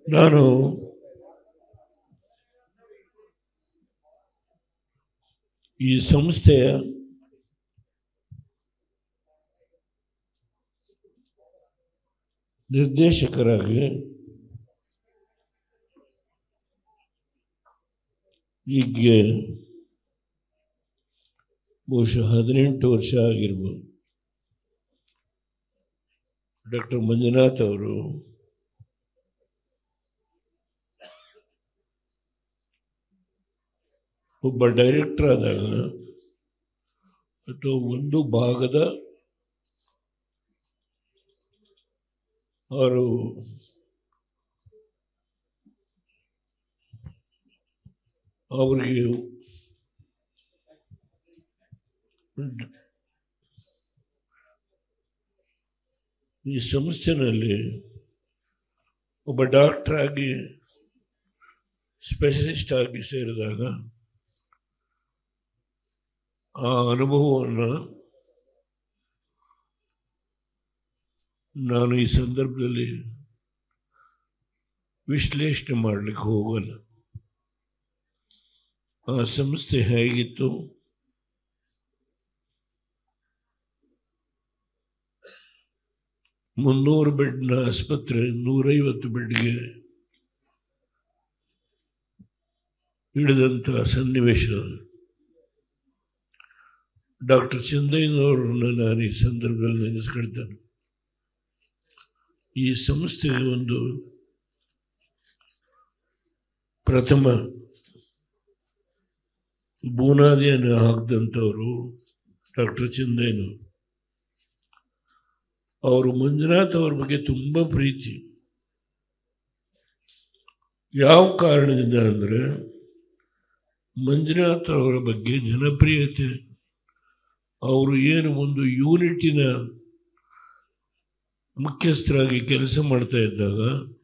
ನಾನು ಈ ಸಂಸ್ಥೆಯ ನಿರ್ದೇಶಕರಾಗಿ ಈಗ ಬಹುಶಃ ಹದಿನೆಂಟು ವರ್ಷ ಆಗಿರ್ಬೋದು ಡಾಕ್ಟರ್ ಮಂಜುನಾಥ್ ಅವರು ಒಬ್ಬ ಡೈರೆಕ್ಟರ್ ಆದಾಗ ಅಥವಾ ಒಂದು ಭಾಗದ ಅವರು ಅವರಿಗೆ ಈ ಸಂಸ್ಥೆನಲ್ಲಿ ಒಬ್ಬ ಡಾಕ್ಟರ್ ಆಗಿ ಸ್ಪೆಷಲಿಸ್ಟ್ ಆಗಿ ಸೇರಿದಾಗ ಆ ಅನುಭವವನ್ನು ನಾನು ಈ ಸಂದರ್ಭದಲ್ಲಿ ವಿಶ್ಲೇಷಣೆ ಮಾಡಲಿಕ್ಕೆ ಹೋಗಲ್ಲ ಆ ಸಂಸ್ಥೆ ಹೇಗಿತ್ತು ಮುನ್ನೂರು ಬೆಡ್ನ ಆಸ್ಪತ್ರೆ ನೂರೈವತ್ತು ಬೆಡ್ಗೆ ಹಿಡಿದಂಥ ಸನ್ನಿವೇಶ ಡಾಕ್ಟರ್ ಚಂದಯ್ಯನವರನ್ನು ನಾನು ಈ ಸಂದರ್ಭದಲ್ಲಿ ನೆನೆಸ್ಕೊಳ್ತೇನೆ ಈ ಸಂಸ್ಥೆಗೆ ಒಂದು ಪ್ರಥಮ ಬುನಾದಿಯನ್ನು ಹಾಕಿದಂಥವರು ಡಾಕ್ಟರ್ ಚಂದಯ್ಯನವರು ಅವರು ಮಂಜುನಾಥ್ ಅವ್ರ ಬಗ್ಗೆ ತುಂಬ ಪ್ರೀತಿ ಯಾವ ಕಾರಣದಿಂದ ಅಂದರೆ ಮಂಜುನಾಥ್ ಅವರ ಬಗ್ಗೆ ಜನಪ್ರಿಯತೆ ಅವರು ಏನು ಒಂದು ಯೂನಿಟಿನ ಮುಖ್ಯಸ್ಥರಾಗಿ ಕೆಲಸ ಮಾಡ್ತಾ ಇದ್ದಾಗ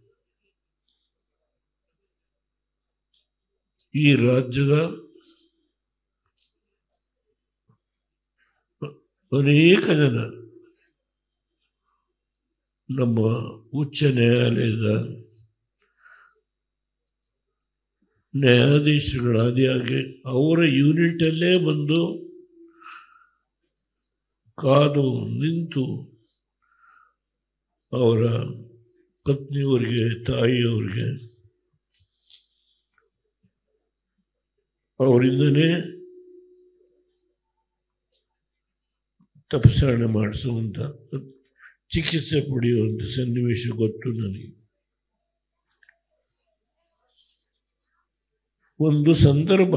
ಈ ರಾಜ್ಯದ ಅನೇಕ ಜನ ನಮ್ಮ ಉಚ್ಚ ನ್ಯಾಯಾಲಯದ ನ್ಯಾಯಾಧೀಶಗಳಾದಿಯಾಗಿ ಅವರ ಯೂನಿಟಲ್ಲೇ ಬಂದು ಕಾದು ನಿಂತು ಅವರ ಪತ್ನಿಯವರಿಗೆ ತಾಯಿಯವರಿಗೆ ಅವರಿಂದನೇ ತಪಾಸಣೆ ಮಾಡಿಸುವಂಥ ಚಿಕಿತ್ಸೆ ಪಡೆಯುವಂಥ ಸನ್ನಿವೇಶ ಗೊತ್ತು ನನಗೆ ಒಂದು ಸಂದರ್ಭ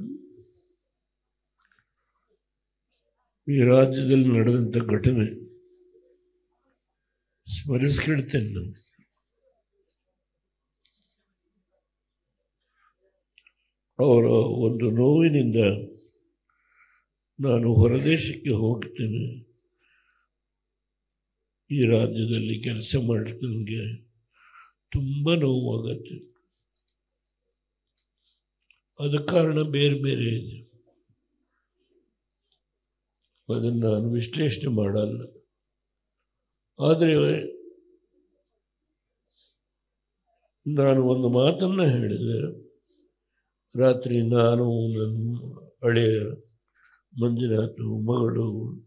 ಈ ರಾಜ್ಯದಲ್ಲಿ ನಡೆದಂಥ ಘಟನೆ ಸ್ಮರಿಸ್ಕೊಳ್ತೇನೆ ನಾನು ಅವರ ಒಂದು ನೋವಿನಿಂದ ನಾನು ಹೊರದೇಶಕ್ಕೆ ಹೋಗ್ತೇನೆ ಈ ರಾಜ್ಯದಲ್ಲಿ ಕೆಲಸ ಮಾಡಲಿಕ್ಕೆ ನನಗೆ ತುಂಬ ನೋವಾಗತ್ತೆ ಅದ ಕಾರಣ ಬೇರೆ ಬೇರೆ ಇದೆ ಅದನ್ನು ನಾನು ವಿಶ್ಲೇಷಣೆ ಮಾಡಲ್ಲ ಆದರೆ ನಾನು ಒಂದು ಮಾತನ್ನು ಹೇಳಿದೆ ರಾತ್ರಿ ನಾನು ನನ್ನ ಹಳೆಯ ಮಂಜುನಾಥ್ ಮಗಳು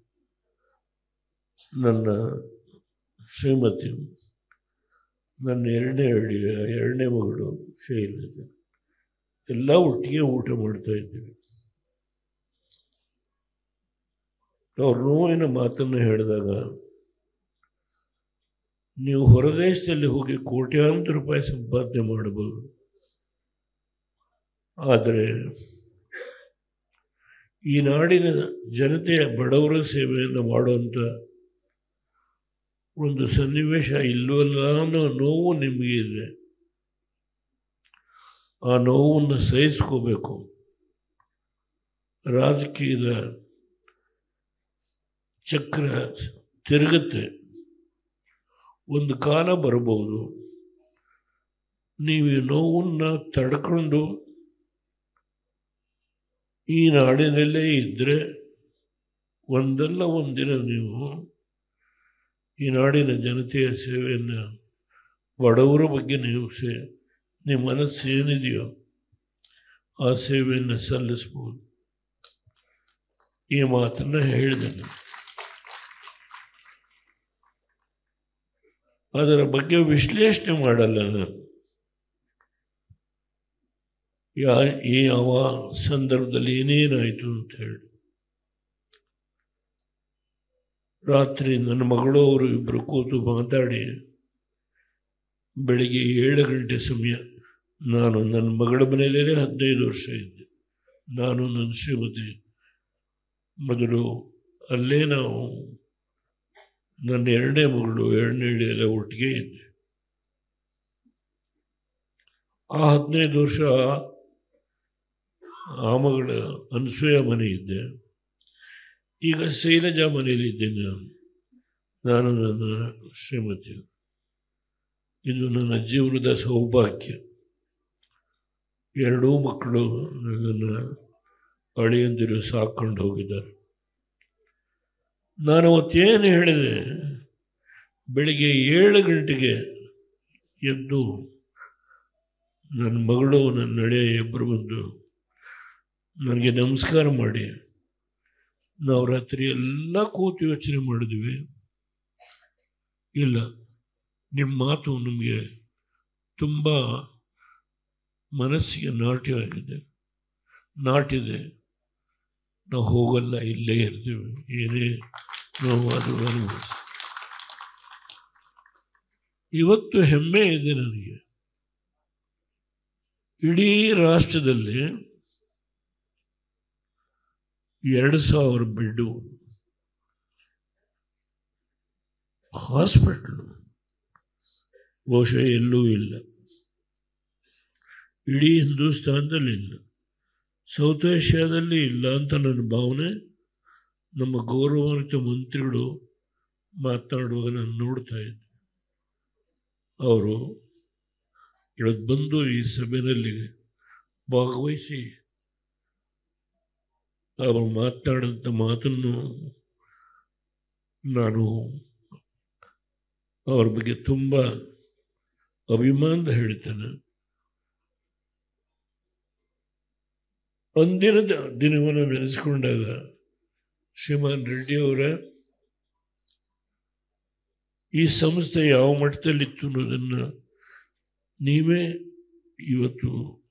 ನನ್ನ ಶ್ರೀಮತಿ ನನ್ನ ಎರಡನೇ ಅಳಿಯ ಎರಡನೇ ಮಗಳು ಶೈಲಜ ಎಲ್ಲ ಒಟ್ಟಿಗೆ ಊಟ ಮಾಡ್ತಾ ಇದ್ದೀವಿ ಅವ್ರ ನೋವಿನ ಮಾತನ್ನು ಹೇಳಿದಾಗ ನೀವು ಹೊರದೇಶದಲ್ಲಿ ಹೋಗಿ ಕೋಟ್ಯಾಂತರ ರೂಪಾಯಿ ಸಂಪಾದನೆ ಮಾಡಬಹುದು ಆದರೆ ಈ ನಾಡಿನ ಜನತೆಯ ಬಡವರ ಸೇವೆಯನ್ನು ಮಾಡುವಂಥ ಒಂದು ಸನ್ನಿವೇಶ ಇಲ್ಲವಲ್ಲ ಅನ್ನೋ ನೋವು ನಿಮಗೆ ಇದೆ ಆ ನೋವನ್ನು ಸಹಿಸ್ಕೋಬೇಕು ರಾಜಕೀಯದ ಚಕ್ರ ತಿರುಗುತ್ತೆ ಒಂದು ಕಾಲ ಬರಬಹುದು ನೀವು ಈ ನೋವನ್ನು ತಡ್ಕೊಂಡು ಈ ನಾಡಿನಲ್ಲೇ ಇದ್ದರೆ ಒಂದಲ್ಲ ಒಂದಿನ ನೀವು ಈ ನಾಡಿನ ಜನತೆಯ ಸೇವೆಯನ್ನು ಬಡವರ ಬಗ್ಗೆ ನೀವು ಸೇ ನಿಮ್ಮ ಮನಸ್ಸು ಏನಿದೆಯೋ ಆ ಸೇವೆಯನ್ನು ಸಲ್ಲಿಸ್ಬೋದು ಈ ಮಾತನ್ನು ಹೇಳಿದೆ ನಾನು. ಅದರ ಬಗ್ಗೆ ವಿಶ್ಲೇಷಣೆ ಮಾಡಲ್ಲ ನಾನು ಯಾ ಈ ಯಾವ ಸಂದರ್ಭದಲ್ಲಿ ಏನೇನಾಯಿತು ಅಂತ ಹೇಳಿ ರಾತ್ರಿ ನನ್ನ ಮಗಳು ಅವರು ಇಬ್ಬರು ಕೂತು ಮಾತಾಡಿ ಬೆಳಿಗ್ಗೆ ಏಳು ಗಂಟೆ ಸಮಯ ನಾನು ನನ್ನ ಮಗಳ ಮನೆಯಲ್ಲೇ ಹದಿನೈದು ವರ್ಷ ಇದ್ದೆ ನಾನು ನನ್ನ ಶ್ರೀಮತಿ ಮೊದಲು ಅಲ್ಲೇ ನಾವು ನನ್ನ ಎರಡನೇ ಮಗಳು ಎರಡನೇ ಎಲ್ಲ ಒಟ್ಟಿಗೆ ಇದ್ದೆ ಆ ಹದಿನೈದು ವರ್ಷ ಆ ಮಗಳ ಅನಸೂಯ ಮನೆ ಇದ್ದೆ ಈಗ ಶೈಲಜಾ ಮನೆಯಲ್ಲಿ ಇದ್ದೇನೆ ನಾನು ನಾನು ನನ್ನ ಶ್ರೀಮತಿ ಇದು ನನ್ನ ಜೀವನದ ಸೌಭಾಗ್ಯ ಎರಡೂ ಮಕ್ಕಳು ನನ್ನನ್ನು ಅಳಿಯಂದಿರು ಸಾಕೊಂಡು ಹೋಗಿದ್ದಾರೆ ನಾನು ಅವತ್ತೇನು ಹೇಳಿದೆ ಬೆಳಿಗ್ಗೆ ಏಳು ಗಂಟೆಗೆ ಎದ್ದು ನನ್ನ ಮಗಳು ನನ್ನ ನಡೆಯ ಇಬ್ಬರು ಬಂದು ನನಗೆ ನಮಸ್ಕಾರ ಮಾಡಿ ನಾವು ರಾತ್ರಿ ಎಲ್ಲ ಕೂತು ಯೋಚನೆ ಮಾಡಿದ್ವಿ ಇಲ್ಲ ನಿಮ್ಮ ಮಾತು ನಮಗೆ ತುಂಬ ಮನಸ್ಸಿಗೆ ನಾಟ್ಯವಾಗಿದೆ ನಾಟಿದೆ ನಾವು ಹೋಗಲ್ಲ ಇಲ್ಲೇ ಇರ್ತೀವಿ ಏನೇ ನಾವು ಅದು ಅನುಭವಿಸಿ ಇವತ್ತು ಹೆಮ್ಮೆ ಇದೆ ನನಗೆ ಇಡೀ ರಾಷ್ಟ್ರದಲ್ಲಿ ಎರಡು ಸಾವಿರ ಬೆಡ್ಡು ಹಾಸ್ಪಿಟ್ಲು ಬಹುಶಃ ಎಲ್ಲೂ ಇಲ್ಲ ಇಡೀ ಹಿಂದೂಸ್ತಾನದಲ್ಲಿ ಇಲ್ಲ ಸೌತ್ ಏಷ್ಯಾದಲ್ಲಿ ಇಲ್ಲ ಅಂತ ನನ್ನ ಭಾವನೆ ನಮ್ಮ ಗೌರವಾನ್ವಿತ ಮಂತ್ರಿಗಳು ಮಾತನಾಡುವಾಗ ನಾನು ನೋಡ್ತಾ ಇದ್ದೆ ಅವರು ಇವತ್ತು ಬಂದು ಈ ಸಭೆಯಲ್ಲಿ ಭಾಗವಹಿಸಿ ಅವರು ಮಾತನಾಡಿದಂಥ ಮಾತನ್ನು ನಾನು ಅವ್ರ ಬಗ್ಗೆ ತುಂಬ ಅಭಿಮಾನದ ಹೇಳ್ತೇನೆ ಅಂದಿನ ದ- ದಿನವನ್ನು ನೆನೆಸ್ಕೊಂಡಾಗ ಶ್ರೀಮಾನ್ ರೆಡ್ಡಿಯವರ ಈ ಸಂಸ್ಥೆ ಯಾವ ಮಟ್ಟದಲ್ಲಿತ್ತು ಅನ್ನೋದನ್ನು ನೀವೇ ಇವತ್ತು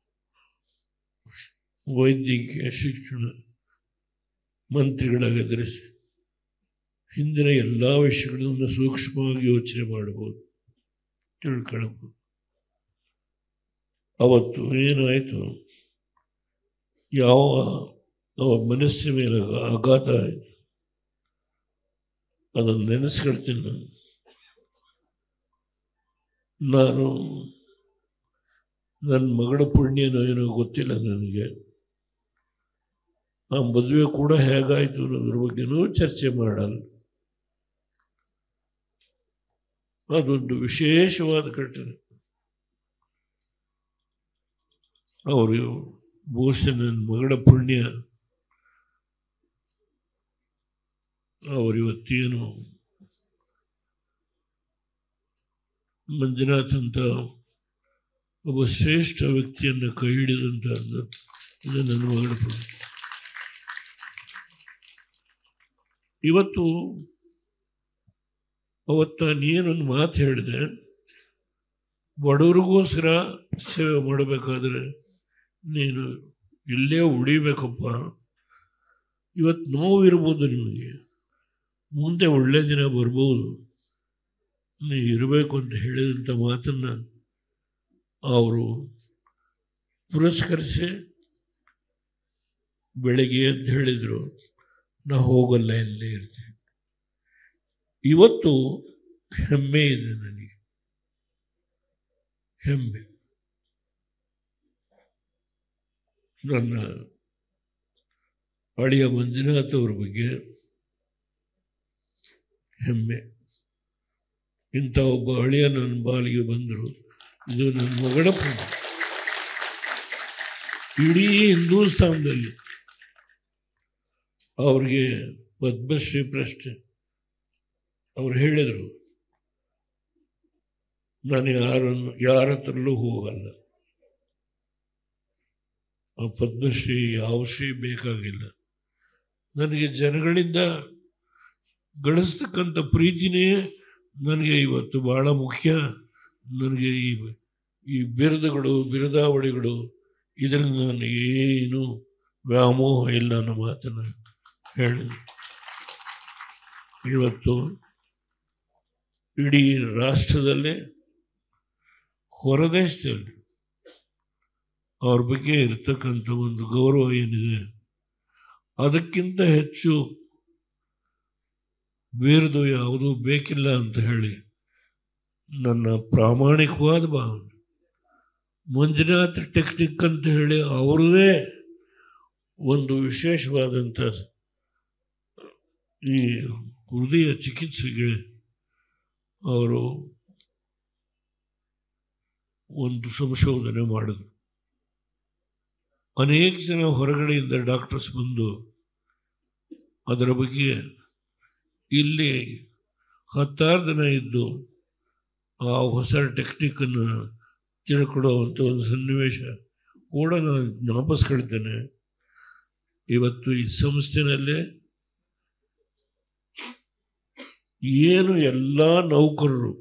ವೈದ್ಯಕೀಯ ಶಿಕ್ಷಣ ಮಂತ್ರಿಗಳಾಗಿ ಎದುರಿಸಿ ಹಿಂದಿನ ಎಲ್ಲ ವಿಷಯಗಳನ್ನು ಸೂಕ್ಷ್ಮವಾಗಿ ಯೋಚನೆ ಮಾಡಬಹುದು ತಿಳ್ಕೊಳ್ಬೋದು ಅವತ್ತು ಏನಾಯಿತು ಯಾವ ಅವರ ಮನಸ್ಸಿನ ಮೇಲೆ ಆಘಾತ ಆಯಿತು ಅದನ್ನು ನೆನೆಸ್ಕೊಳ್ತೀನಿ ನಾನು ನಾನು ನನ್ನ ಮಗಳ ಪುಣ್ಯನೋ ಏನೋ ಗೊತ್ತಿಲ್ಲ ನನಗೆ ಆ ಮದುವೆ ಕೂಡ ಹೇಗಾಯಿತು ಅನ್ನೋದ್ರ ಬಗ್ಗೆನೂ ಚರ್ಚೆ ಮಾಡಲ್ಲ ಅದೊಂದು ವಿಶೇಷವಾದ ಘಟನೆ ಅವರು ಬಹುಶಃ ನನ್ನ ಮಗಳ ಪುಣ್ಯ ಅವರು ಇವತ್ತೇನು ಮಂಜುನಾಥ್ ಅಂತ ಒಬ್ಬ ಶ್ರೇಷ್ಠ ವ್ಯಕ್ತಿಯನ್ನು ಕೈ ಹಿಡಿದಂಥದ್ದು ಇದು ನನ್ನ ಮಗಳ ಪುಣ್ಯ ಇವತ್ತು ಅವತ್ತು ನೀನೊಂದು ಮಾತು ಹೇಳಿದೆ ಬಡವ್ರಿಗೋಸ್ಕರ ಸೇವೆ ಮಾಡಬೇಕಾದ್ರೆ ನೀನು ಇಲ್ಲೇ ಉಳಿಬೇಕಪ್ಪ ಇವತ್ತು ನೋವಿರ್ಬೋದು ನಿಮಗೆ ಮುಂದೆ ಒಳ್ಳೆ ದಿನ ಬರ್ಬೋದು ನೀವು ಇರಬೇಕು ಅಂತ ಹೇಳಿದಂಥ ಮಾತನ್ನು ಅವರು ಪುರಸ್ಕರಿಸಿ ಬೆಳಗ್ಗೆ ಅಂತ ಹೇಳಿದರು ನಾ ಹೋಗಲ್ಲ ಇಲ್ಲೇ ಇರ್ತೀನಿ ಇವತ್ತು ಹೆಮ್ಮೆ ಇದೆ ನನಗೆ ಹೆಮ್ಮೆ ನನ್ನ ಅಳಿಯ ಮಂಜುನಾಥ್ ಅವ್ರ ಬಗ್ಗೆ ಹೆಮ್ಮೆ ಇಂಥ ಒಬ್ಬ ಅಳಿಯ ನನ್ನ ಬಾಲಿಗೆ ಬಂದರು ಇದು ನನ್ನ ಮಗಳ ಪುಣ್ಯ ಇಡೀ ಹಿಂದೂಸ್ತಾನದಲ್ಲಿ ಅವ್ರಿಗೆ ಪದ್ಮಶ್ರೀ ಪ್ರಶ್ನೆ ಅವ್ರು ಹೇಳಿದರು ನಾನು ಯಾರನ್ನು ಯಾರ ಹತ್ರಲ್ಲೂ ಹೋಗಲ್ಲ ಆ ಪದ್ಮಶ್ರೀ ಯಾವ ಶ್ರೀ ಬೇಕಾಗಿಲ್ಲ ನನಗೆ ಜನಗಳಿಂದ ಗಳಿಸ್ತಕ್ಕಂಥ ಪ್ರೀತಿನೇ ನನಗೆ ಇವತ್ತು ಬಹಳ ಮುಖ್ಯ ನನಗೆ ಈ ಈ ಬಿರುದುಗಳು ಬಿರುದಾವಳಿಗಳು ಇದರಿಂದ ನನಗೆ ಏನು ವ್ಯಾಮೋಹ ಇಲ್ಲ ಅನ್ನೋ ಮಾತನ್ನು ಹೇಳಿದೆ ಇವತ್ತು ಇಡೀ ರಾಷ್ಟ್ರದಲ್ಲೇ ಹೊರದೇಶದಲ್ಲಿ ಅವ್ರ ಬಗ್ಗೆ ಇರ್ತಕ್ಕಂಥ ಒಂದು ಗೌರವ ಏನಿದೆ ಅದಕ್ಕಿಂತ ಹೆಚ್ಚು ಬೇರೆದು ಯಾವುದೂ ಬೇಕಿಲ್ಲ ಅಂತ ಹೇಳಿ ನನ್ನ ಪ್ರಾಮಾಣಿಕವಾದ ಭಾವನೆ ಮಂಜುನಾಥ್ ಟೆಕ್ನಿಕ್ ಅಂತ ಹೇಳಿ ಅವ್ರದೇ ಒಂದು ವಿಶೇಷವಾದಂಥ ಈ ಹೃದಯ ಚಿಕಿತ್ಸೆಗೆ ಅವರು ಒಂದು ಸಂಶೋಧನೆ ಮಾಡಿದರು ಅನೇಕ ಜನ ಹೊರಗಡೆಯಿಂದ ಡಾಕ್ಟರ್ಸ್ ಬಂದು ಅದರ ಬಗ್ಗೆ ಇಲ್ಲಿ ಹತ್ತಾರು ದಿನ ಇದ್ದು ಆ ಹೊಸ ಟೆಕ್ನಿಕ್ಕನ್ನು ತಿಳ್ಕೊಳ್ಳುವಂಥ ಒಂದು ಸನ್ನಿವೇಶ ಕೂಡ ನಾನು ಜ್ಞಾಪಿಸ್ಕೊಳ್ತೇನೆ ಇವತ್ತು ಈ ಸಂಸ್ಥೆನಲ್ಲೇ ಏನು ಎಲ್ಲ ನೌಕರರು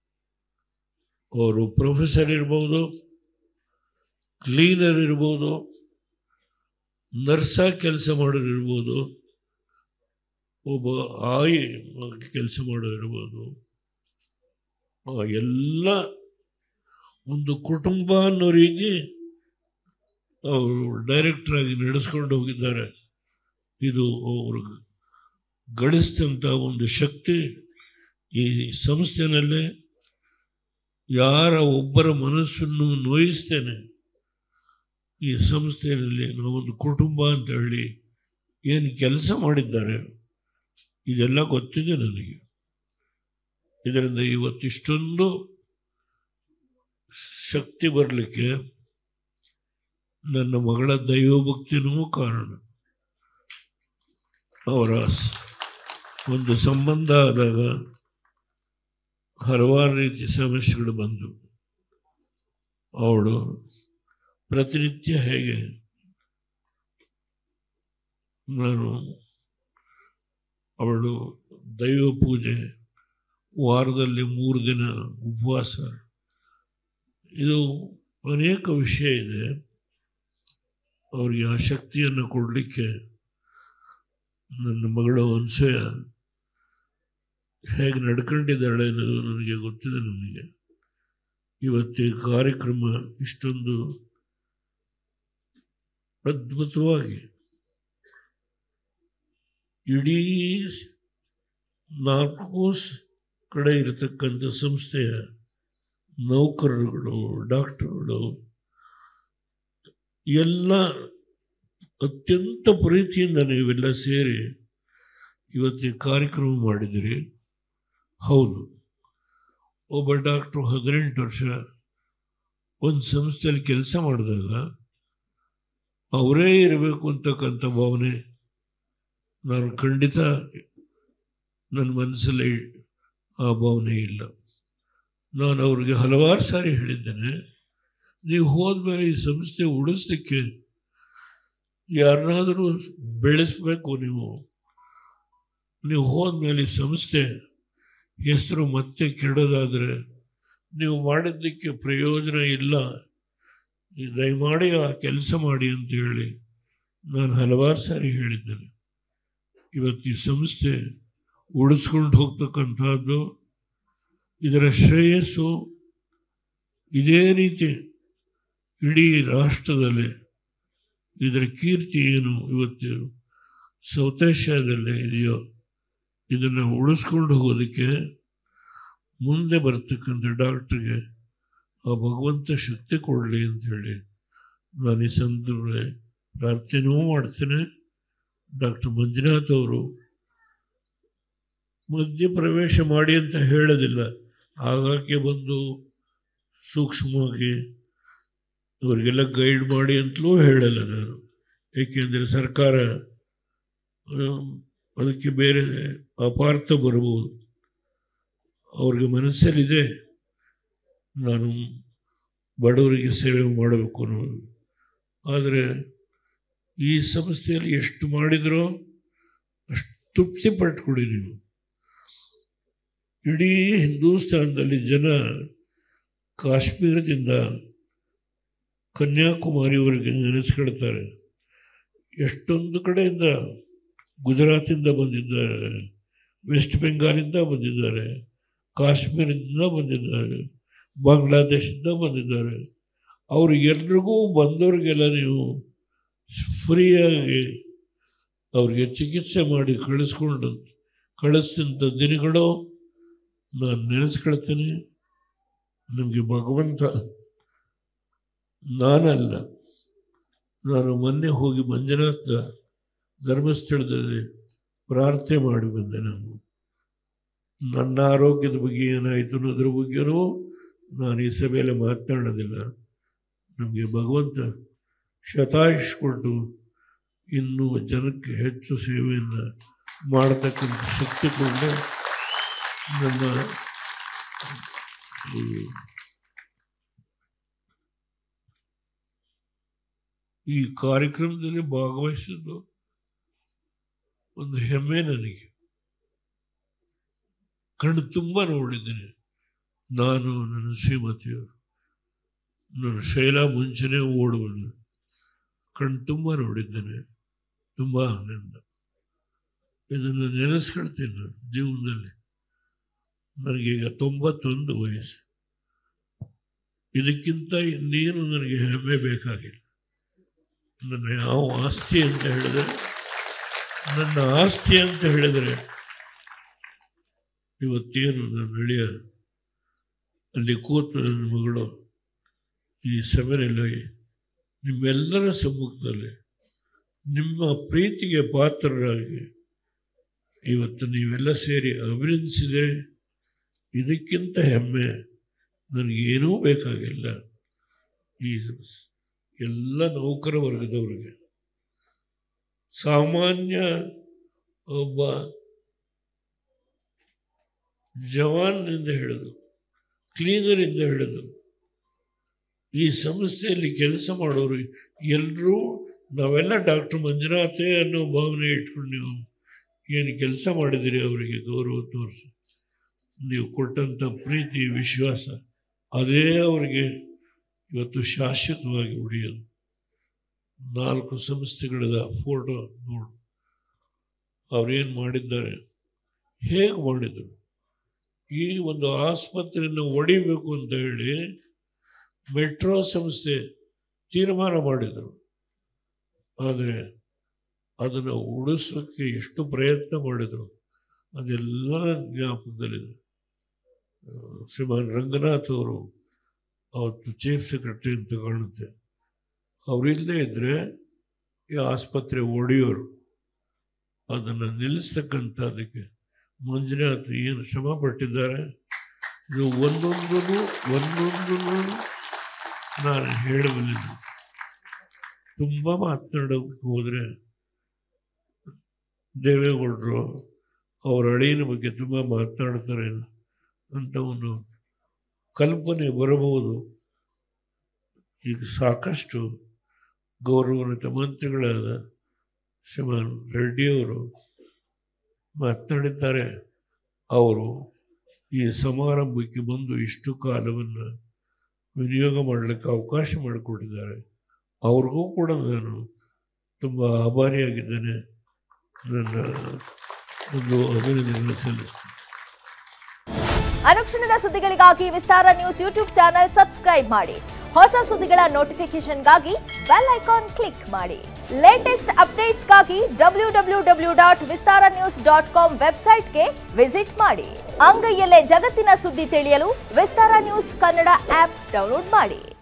ಅವರು ಪ್ರೊಫೆಸರ್ ಇರ್ಬೋದು ಕ್ಲೀನರ್ ಇರ್ಬೋದು ನರ್ಸಾಗಿ ಕೆಲಸ ಮಾಡೋರು ಇರ್ಬೋದು ಒಬ್ಬ ಆಯಿ ಕೆಲಸ ಮಾಡೋರು ಇರ್ಬೋದು ಆ ಎಲ್ಲ ಒಂದು ಕುಟುಂಬ ಅನ್ನೋ ರೀತಿ ಅವರು ಡೈರೆಕ್ಟರ್ ಆಗಿ ನಡೆಸ್ಕೊಂಡು ಹೋಗಿದ್ದಾರೆ ಇದು ಅವರು ಗಳಿಸಿದಂಥ ಒಂದು ಶಕ್ತಿ ಈ ಸಂಸ್ಥೆನಲ್ಲೇ ಯಾರ ಒಬ್ಬರ ಮನಸ್ಸನ್ನು ನೋಯಿಸ್ತೇನೆ ಈ ಸಂಸ್ಥೆಯಲ್ಲಿ ನಾವೊಂದು ಕುಟುಂಬ ಅಂತ ಹೇಳಿ ಏನು ಕೆಲಸ ಮಾಡಿದ್ದಾರೆ ಇದೆಲ್ಲ ಗೊತ್ತಿದೆ ನನಗೆ ಇದರಿಂದ ಇವತ್ತಿಷ್ಟೊಂದು ಶಕ್ತಿ ಬರಲಿಕ್ಕೆ ನನ್ನ ಮಗಳ ದೈವಭಕ್ತಿನೂ ಕಾರಣ ಅವರ ಸ್- ಒಂದು ಸಂಬಂಧ ಆದಾಗ ಹಲವಾರು ರೀತಿ ಸಮಸ್ಯೆಗಳು ಬಂದು ಅವಳು ಪ್ರತಿನಿತ್ಯ ಹೇಗೆ ನಾನು ಅವಳು ದೈವ ಪೂಜೆ ವಾರದಲ್ಲಿ ಮೂರು ದಿನ ಉಪವಾಸ ಇದು ಅನೇಕ ವಿಷಯ ಇದೆ ಅವರಿಗೆ ಆ ಶಕ್ತಿಯನ್ನು ಕೊಡಲಿಕ್ಕೆ ನನ್ನ ಮಗಳು ಅನ್ಸೂಯ ಹೇಗೆ ನಡ್ಕೊಂಡಿದ್ದಾಳೆ ಅನ್ನೋದು ನನಗೆ ಗೊತ್ತಿದೆ ನನಗೆ ಇವತ್ತು ಈ ಕಾರ್ಯಕ್ರಮ ಇಷ್ಟೊಂದು ಅದ್ಭುತವಾಗಿ ಇಡೀ ಸ್- ನಾಲ್ಕು ಸ್- ಕಡೆ ಇರತಕ್ಕಂಥ ಸಂಸ್ಥೆಯ ನೌಕರರುಗಳು ಡಾಕ್ಟರ್ಗಳು ಎಲ್ಲ ಅತ್ಯಂತ ಪ್ರೀತಿಯಿಂದ ನೀವೆಲ್ಲ ಸೇರಿ ಇವತ್ತು ಈ ಕಾರ್ಯಕ್ರಮ ಮಾಡಿದಿರಿ ಹೌದು ಒಬ್ಬ ಡಾಕ್ಟ್ರು ಹದಿನೆಂಟು ವರ್ಷ ಒಂದು ಸಂಸ್ಥೆಯಲ್ಲಿ ಕೆಲಸ ಮಾಡಿದಾಗ ಅವರೇ ಇರಬೇಕು ಅಂತಕ್ಕಂಥ ಭಾವನೆ ನಾನು ಖಂಡಿತ ನನ್ನ ಮನಸ್ಸಲ್ಲಿ ಆ ಭಾವನೆ ಇಲ್ಲ ನಾನು ಅವ್ರಿಗೆ ಹಲವಾರು ಸಾರಿ ಹೇಳಿದ್ದೇನೆ ನೀವು ಹೋದ್ಮೇಲೆ ಈ ಸಂಸ್ಥೆ ಉಳಿಸ್ಲಿಕ್ಕೆ ಯಾರನ್ನಾದರೂ ಬೆಳೆಸಬೇಕು ನೀವು ನೀವು ಹೋದ್ಮೇಲೆ ಈ ಸಂಸ್ಥೆ ಹೆಸರು ಮತ್ತೆ ಕೆಡೋದಾದರೆ ನೀವು ಮಾಡಿದ್ದಕ್ಕೆ ಪ್ರಯೋಜನ ಇಲ್ಲ ಈ ದಯಮಾಡಿ ಆ ಕೆಲಸ ಮಾಡಿ ಅಂತ ಹೇಳಿ ನಾನು ಹಲವಾರು ಸಾರಿ ಹೇಳಿದ್ದೇನೆ ಇವತ್ತು ಈ ಸಂಸ್ಥೆ ಉಳಿಸ್ಕೊಂಡು ಹೋಗ್ತಕ್ಕಂಥದ್ದು ಇದರ ಶ್ರೇಯಸ್ಸು ಇದೇ ರೀತಿ ಇಡೀ ರಾಷ್ಟ್ರದಲ್ಲಿ ಇದರ ಕೀರ್ತಿ ಏನು ಇವತ್ತು ಸೌತ್ ಏಷ್ಯಾದಲ್ಲಿ ಇದೆಯೋ ಇದನ್ನು ಉಳಿಸ್ಕೊಂಡು ಹೋಗೋದಕ್ಕೆ ಮುಂದೆ ಬರ್ತಕ್ಕಂಥ ಡಾಕ್ಟ್ರಿಗೆ ಆ ಭಗವಂತ ಶಕ್ತಿ ಕೊಡಲಿ ಅಂತ ಹೇಳಿ ನಾನು ಈ ಸಂದರ್ಭದಲ್ಲಿ ಪ್ರಾರ್ಥನೆಯೂ ಮಾಡ್ತೇನೆ ಡಾಕ್ಟರ್ ಮಂಜುನಾಥ್ ಅವರು ಮಧ್ಯಪ್ರವೇಶ ಮಾಡಿ ಅಂತ ಹೇಳೋದಿಲ್ಲ ಆಗಾಗ್ಗೆ ಬಂದು ಸೂಕ್ಷ್ಮವಾಗಿ ಅವರಿಗೆಲ್ಲ ಗೈಡ್ ಮಾಡಿ ಅಂತಲೂ ಹೇಳಲ್ಲ ನಾನು ಏಕೆಂದರೆ ಸರ್ಕಾರ ಆ, ಅದಕ್ಕೆ ಬೇರೆ ಅಪಾರ್ಥ ಬರ್ಬೋದು ಅವ್ರಿಗೆ ಮನಸ್ಸಲ್ಲಿದೆ ನಾನು ಬಡವರಿಗೆ ಸೇವೆ ಮಾಡಬೇಕು ಅನ್ನೋದು ಆದರೆ ಈ ಸಂಸ್ಥೆಯಲ್ಲಿ ಎಷ್ಟು ಮಾಡಿದರೋ ಅಷ್ಟು ತೃಪ್ತಿ ಪಟ್ಕೊಡಿ ನೀವು ಇಡೀ ಹಿಂದೂಸ್ತಾನದಲ್ಲಿ ಜನ ಕಾಶ್ಮೀರದಿಂದ ಕನ್ಯಾಕುಮಾರಿವರೆಗೆ ನೆನೆಸ್ಕೊಳ್ತಾರೆ ಎಷ್ಟೊಂದು ಕಡೆಯಿಂದ ಗುಜರಾತಿಂದ ಬಂದಿದ್ದಾರೆ ವೆಸ್ಟ್ ಬೆಂಗಾಲಿಂದ ಬಂದಿದ್ದಾರೆ ಕಾಶ್ಮೀರದಿಂದ ಬಂದಿದ್ದಾರೆ ಬಾಂಗ್ಲಾದೇಶದಿಂದ ಬಂದಿದ್ದಾರೆ ಅವ್ರಿಗೆಲ್ರಿಗೂ ಬಂದವ್ರಿಗೆಲ್ಲ ನೀವು ಫ್ರೀಯಾಗಿ ಅವ್ರಿಗೆ ಚಿಕಿತ್ಸೆ ಮಾಡಿ ಕಳಿಸ್ಕೊಂಡು ಕಳಿಸಿದಂಥ ದಿನಗಳು ನಾನು ನೆನೆಸ್ಕೊಳ್ತೇನೆ ನಿಮಗೆ ಭಗವಂತ ನಾನಲ್ಲ ನಾನು ಮೊನ್ನೆ ಹೋಗಿ ಮಂಜುನಾಥ ಧರ್ಮಸ್ಥಳದಲ್ಲಿ ಪ್ರಾರ್ಥನೆ ಮಾಡಿ ಬಂದೆ ನಾನು ನನ್ನ ಆರೋಗ್ಯದ ಬಗ್ಗೆ ಏನಾಯಿತು ಅನ್ನೋದ್ರ ಬಗ್ಗೆನೂ ನಾನು ಈ ಸಭೆಯಲ್ಲಿ ಮಾತನಾಡೋದಿಲ್ಲ ನಮಗೆ ಭಗವಂತ ಶತಾಯುಷ್ ಕೊಟ್ಟು ಇನ್ನೂ ಜನಕ್ಕೆ ಹೆಚ್ಚು ಸೇವೆಯನ್ನು ಮಾಡತಕ್ಕಂಥ ಶಕ್ತಿ ಕೊಂಡು ನಮ್ಮ ಈ ಈ ಕಾರ್ಯಕ್ರಮದಲ್ಲಿ ಭಾಗವಹಿಸಿದ್ದು ಒಂದು ಹೆಮ್ಮೆ ನನಗೆ ಕಣ್ಣು ತುಂಬ ನೋಡಿದ್ದೇನೆ ನಾನು ನನ್ನ ಶ್ರೀಮತಿಯವರು ನನ್ನ ಶೈಲ ಮುಂಚೆನೇ ಓಡುವುದು ಕಣ್ಣು ತುಂಬ ನೋಡಿದ್ದೇನೆ ತುಂಬ ಆನಂದ ಇದನ್ನು ನೆನೆಸ್ಕೊಳ್ತೀನಿ ನಾನು ಜೀವನದಲ್ಲಿ ನನಗೀಗ ತೊಂಬತ್ತೊಂದು ವಯಸ್ಸು ಇದಕ್ಕಿಂತ ಇನ್ನೇನು ನನಗೆ ಹೆಮ್ಮೆ ಬೇಕಾಗಿಲ್ಲ ನನ್ನ ಯಾವ ಆಸ್ತಿ ಅಂತ ಹೇಳಿದರೆ ನನ್ನ ಆಸ್ತಿ ಅಂತ ಹೇಳಿದರೆ ಇವತ್ತೇನು ನನ್ನ ಅಳಿಯ ಅಲ್ಲಿ ಕೂತು ನನ್ನ ಮಗಳು ಈ ಸಭೆಯಲ್ಲಿ ನಿಮ್ಮೆಲ್ಲರ ಸಮ್ಮುಖದಲ್ಲಿ ನಿಮ್ಮ ಪ್ರೀತಿಗೆ ಪಾತ್ರರಾಗಿ ಇವತ್ತು ನೀವೆಲ್ಲ ಸೇರಿ ಅಭಿನಂದಿಸಿದರೆ ಇದಕ್ಕಿಂತ ಹೆಮ್ಮೆ ನನಗೇನೂ ಬೇಕಾಗಿಲ್ಲ ಈ ಎಲ್ಲ ನೌಕರ ವರ್ಗದವರಿಗೆ ಸಾಮಾನ್ಯ ಒಬ್ಬ ಜವಾನ್ನಿಂದ ಹಿಡಿದು ಕ್ಲೀನರಿಂದ ಹಿಡಿದು ಈ ಸಂಸ್ಥೆಯಲ್ಲಿ ಕೆಲಸ ಮಾಡೋರು ಎಲ್ಲರೂ ನಾವೆಲ್ಲ ಡಾಕ್ಟರ್ ಮಂಜುನಾಥೇ ಅನ್ನೋ ಭಾವನೆ ಇಟ್ಕೊಂಡು ನೀವು ಏನು ಕೆಲಸ ಮಾಡಿದಿರಿ ಅವರಿಗೆ ಗೌರವ ತೋರಿಸಿ ನೀವು ಕೊಟ್ಟಂಥ ಪ್ರೀತಿ ವಿಶ್ವಾಸ ಅದೇ ಅವರಿಗೆ ಇವತ್ತು ಶಾಶ್ವತವಾಗಿ ಉಳಿಯೋದು ನಾಲ್ಕು ಸಂಸ್ಥೆಗಳದ ಫೋಟೋ ನೋಡು ಅವ್ರೇನು ಮಾಡಿದ್ದಾರೆ ಹೇಗೆ ಮಾಡಿದರು ಈ ಒಂದು ಆಸ್ಪತ್ರೆಯನ್ನು ಒಡಿಬೇಕು ಅಂತ ಹೇಳಿ ಮೆಟ್ರೋ ಸಂಸ್ಥೆ ತೀರ್ಮಾನ ಮಾಡಿದರು ಆದರೆ ಅದನ್ನು ಉಳಿಸೋಕ್ಕೆ ಎಷ್ಟು ಪ್ರಯತ್ನ ಮಾಡಿದರು ಅದೆಲ್ಲ ಜ್ಞಾಪಕದಲ್ಲಿದೆ ಆ, ಶ್ರೀಮಾನ್ ರಂಗನಾಥ್ ಅವರು ಅವತ್ತು ಚೀಫ್ ಸೆಕ್ರೆಟರಿ ಅಂತ ಕಾಣುತ್ತೆ ಅವರಿಲ್ಲದೆ ಇದ್ದರೆ ಈ ಆಸ್ಪತ್ರೆ ಒಡೆಯೋರು ಅದನ್ನು ನಿಲ್ಲಿಸ್ತಕ್ಕಂಥ ಅದಕ್ಕೆ ಮಂಜುನಾಥ್ ಏನು ಶ್ರಮ ಪಟ್ಟಿದ್ದಾರೆ ಇದು ಒಂದೊಂದೂ ಒಂದೊಂದೂ ನಾನು ಹೇಳಬಲ್ಲಿಲ್ಲ ತುಂಬ ಮಾತನಾಡೋಕ್ಕೆ ಹೋದರೆ ದೇವೇಗೌಡರು ಅವರ ಅಳಿಯನ ಬಗ್ಗೆ ತುಂಬ ಮಾತನಾಡ್ತಾರೆ ಅಂತ ಒಂದು ಕಲ್ಪನೆ ಬರಬಹುದು ಈಗ ಸಾಕಷ್ಟು ಗೌರವಾನ್ವಿತ ಮಂತ್ರಿಗಳಾದ ಶ್ರೀಮಾನ್ ರೆಡ್ಡಿಯವರು ಮಾತನಾಡಿದ್ದಾರೆ ಅವರು ಈ ಸಮಾರಂಭಕ್ಕೆ ಬಂದು ಇಷ್ಟು ಕಾಲವನ್ನು ವಿನಿಯೋಗ ಮಾಡಲಿಕ್ಕೆ ಅವಕಾಶ ಮಾಡಿಕೊಟ್ಟಿದ್ದಾರೆ ಅವ್ರಿಗೂ ಕೂಡ ನಾನು ತುಂಬ ಆಭಾರಿಯಾಗಿದ್ದೇನೆ ನನ್ನ ಒಂದು ಅಭಿನಂದನೆ ಸಲ್ಲಿಸ್ತೀನಿ ಅನುಕ್ಷಣದ ಸುದ್ದಿಗಳಿಗಾಗಿ Vistara news YouTube channel subscribe ಮಾಡಿ ಹೊಸ ಸುದ್ದಿಗಳ ನೋಟಿಫಿಕೇಶನ್ಗಾಗಿ ಬೆಲ್ ಐಕಾನ್ ಕ್ಲಿಕ್ ಮಾಡಿ ಲೇಟೆಸ್ಟ್ ಅಪ್ಡೇಟ್ಸ್ಗಾಗಿ W W W dot Vistara news dot com ವೆಬ್ಸೈಟ್ಗೆ ವಿಸಿಟ್ ಮಾಡಿ ಅಂಗೈಯಲ್ಲೇ ಜಗತ್ತಿನ ಸುದ್ದಿ ತಿಳಿಯಲು Vistara news Kannada app download ಮಾಡಿ